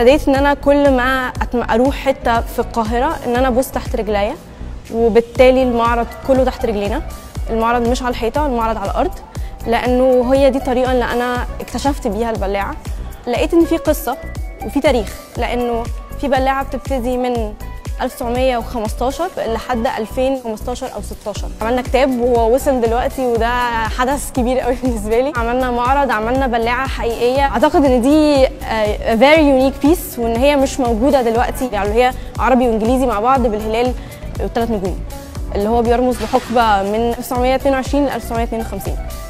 ابتديت ان انا كل ما أتم- اروح حته في القاهره ان انا ابص تحت رجليا وبالتالي المعرض كله تحت رجلينا المعرض مش على الحيطه المعرض على الارض لانه هي دي الطريقه اللي انا اكتشفت بيها البلاعه لقيت ان في قصه وفي تاريخ لانه في بلاعه بتبتدي من 1915 لحد 2015 او 16 عملنا كتاب وهو وصل دلوقتي وده حدث كبير قوي بالنسبه لي عملنا معرض عملنا بلاعه حقيقيه اعتقد ان دي آه، very unique piece وان هي مش موجوده دلوقتي يعني هي عربي وانجليزي مع بعض بالهلال والثلاث نجوم اللي هو بيرمز لحقبه من 1922 ل 1952